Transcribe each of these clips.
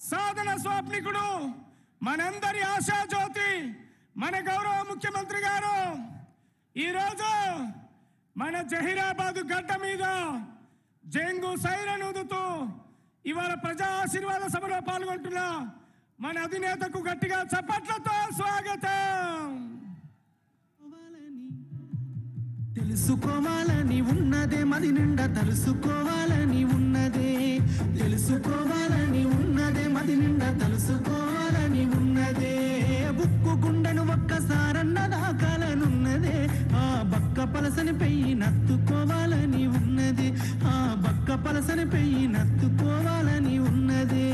సాధన స్వాప్నికుడు మనందరి ఆశాజ్యోతి మన గౌరవ ముఖ్యమంత్రి గారు ఈరోజు మన జహీరాబాద్ గడ్డ మీద జంగు సైరన్ ఊదుతూ ఇవాళ ప్రజా ఆశీర్వాద సభలో పాల్గొంటున్న మన అధినేతకు గట్టిగా చప్పట్లతో స్వాగతం తెలుసుకోవాలని ఉన్నదే మది నిండా తెలుసుకోవాలని ఉన్నదే తెలుసుకోవాలని ఉన్నదే మది నిండా తెలుసుకోవాలని ఉన్నదే బుక్కు గుండెను ఒక్కసారన్న దాకాలనున్నదే ఆ బక్క పలసని పెయ్యి నత్తుకోవాలని ఉన్నది ఆ బక్క పలసని పెయ్యి నత్తుకోవాలని ఉన్నదే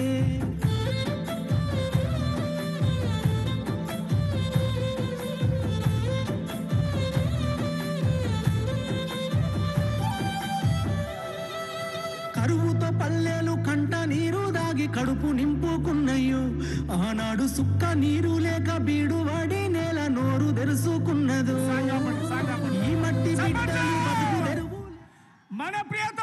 కరువుతో పల్లెలు కంట నీరు దాగి కడుపు నింపుకున్నయ్యో ఆనాడు సుక్క నీరు లేక బీడు వాడి నేల నోరు తెరుచుకున్నదో ఈ మట్టి బిడ్డలు బతుకు తెరువు మన ప్రియత